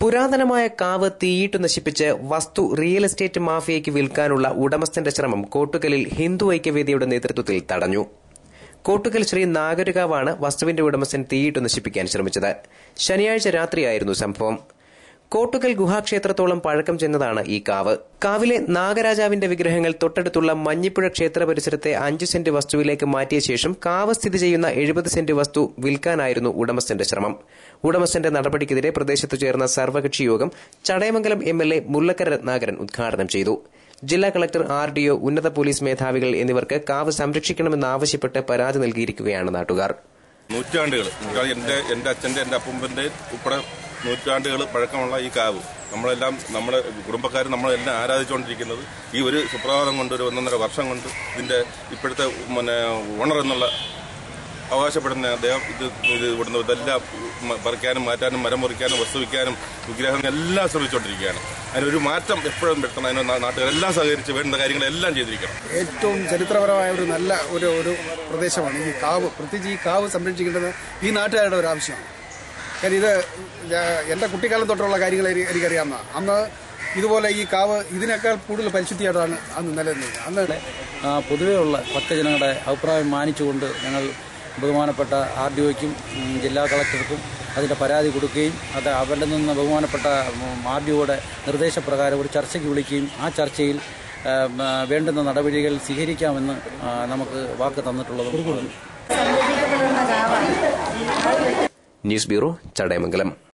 പുരാതനമായ കാവ് തീയിട്ടു നശിപ്പിച്ച് വസ്തു റിയൽ എസ്റ്റേറ്റ് മാഫിയയ്ക്ക് വിൽക്കാനുള്ള ഉടമസ്ഥന്റെ ശ്രമം കോട്ടുകലിൽ ഹിന്ദു ഐക്യവേദിയുടെ നേതൃത്വത്തിൽ തടഞ്ഞു കോട്ടുകൽ ശ്രീ നാഗരികാവാണ് വസ്തുവിന്റെ ഉടമസ്ഥൻ തീയിട്ടു നശിപ്പിക്കാൻ ശ്രമിച്ചത് ശനിയാഴ്ച രാത്രിയായിരുന്നു സംഭവം കോട്ടുകൽ ഗുഹാക്ഷേത്രത്തോളം പഴക്കം ചെന്നതാണ് ഈ കാവ് കാവിലെ നാഗരാജാവിന്റെ വിഗ്രഹങ്ങൾ തൊട്ടടുത്തുള്ള മഞ്ഞിപ്പുഴ ക്ഷേത്ര പരിസരത്തെ അഞ്ചു സെന്റ് വസ്തുവിലേക്ക് മാറ്റിയ ശേഷം കാവ് സ്ഥിതി ചെയ്യുന്ന എഴുപത് സെന്റ് വസ്തു വിൽക്കാനായിരുന്നു ഉടമസ്ഥന്റെ ശ്രമം ഉടമസ്ഥന്റെ നടപടിക്കെതിരെ പ്രദേശത്തു ചേർന്ന സർവകക്ഷി യോഗം Chadayamangalam M L A Mullakkara Ratnakaran ഉദ്ഘാടനം ചെയ്തു ജില്ലാ കളക്ടർ ആർ ഡിഒ ഉന്നത പോലീസ് മേധാവികൾ എന്നിവർക്ക് കാവ് സംരക്ഷിക്കണമെന്നാവശ്യപ്പെട്ട് പരാതി നൽകിയിരിക്കുകയാണ് നാട്ടുകാർ നൂറ്റാണ്ടുകൾ എന്റെ എന്റെ അച്ഛന്റെ എന്റെ അപ്പൂപ്പന്റെ ഉൾപ്പെടെ നൂറ്റാണ്ടുകൾ പഴക്കമുള്ള ഈ കാവ് നമ്മളെല്ലാം നമ്മുടെ കുടുംബക്കാർ നമ്മളെല്ലാം ആരാധിച്ചുകൊണ്ടിരിക്കുന്നത് ഈ ഒരു സുപ്രഭാതം കൊണ്ട് ഒരു ഒന്നൊന്നര വർഷം കൊണ്ട് ഇതിന്റെ ഇപ്പോഴത്തെ പിന്നെ ഓണർ എന്നുള്ള അവകാശപ്പെടുന്ന അദ്ദേഹം ഇത് ഇത് ഇവിടുന്ന് ഇതെല്ലാം മ- പറിക്കാനും മാറ്റാനും മരം മുറിക്കാനും വസ്തു വയ്ക്കാനും വിഗ്രഹം എല്ലാം ശ്രമിച്ചുകൊണ്ടിരിക്കുകയാണ് അതിനൊരു മാറ്റം എപ്പോഴും വരുത്തണം അതിന് നാ- നാട്ടുകാരെല്ലാം സഹകരിച്ച് വേണ്ട കാര്യങ്ങളെല്ലാം ചെയ്തിരിക്കണം ഏറ്റവും ചരിത്രപരമായ ഒരു നല്ല ഒരു ഒരു പ്രദേശമാണ് ഈ കാവ് പ്രത്യേകിച്ച് ഈ കാവ് സംരക്ഷിക്കേണ്ടത് ഈ നാട്ടുകാരുടെ ഒരു ആവശ്യമാണ് കാര്യം ഇത് ഞാൻ- എൻ്റെ കുട്ടിക്കാലം തൊട്ടുള്ള കാര്യങ്ങൾ എനിക്ക് എനിക്കറിയാവുന്ന അന്ന് ഇതുപോലെ ഈ കാവ് ഇതിനേക്കാൾ കൂടുതൽ പരിശുദ്ധിയായിട്ടാണ് അന്ന് നിലനിന്നത് അന്ന് ആ, പൊതുവെയുള്ള ഭക്തജനങ്ങളുടെ അഭിപ്രായം മാനിച്ചുകൊണ്ട് ഞങ്ങൾ ബഹുമാനപ്പെട്ട ആർ ഡി ഒയ്ക്കും ജില്ലാ കളക്ടർക്കും അതിൻ്റെ പരാതി കൊടുക്കുകയും അത് അവരുടെ നിന്ന് ബഹുമാനപ്പെട്ട ആർ ഡി ഒയുടെ നിർദ്ദേശപ്രകാരം ഒരു ചർച്ചയ്ക്ക് വിളിക്കുകയും ആ ചർച്ചയിൽ ആ, ആ, വേണ്ടുന്ന നടപടികൾ സ്വീകരിക്കാമെന്ന് ആ, നമുക്ക് വാക്ക് തന്നിട്ടുള്ളതും ന്യൂസ് ബ്യൂറോ ചടയമംഗലം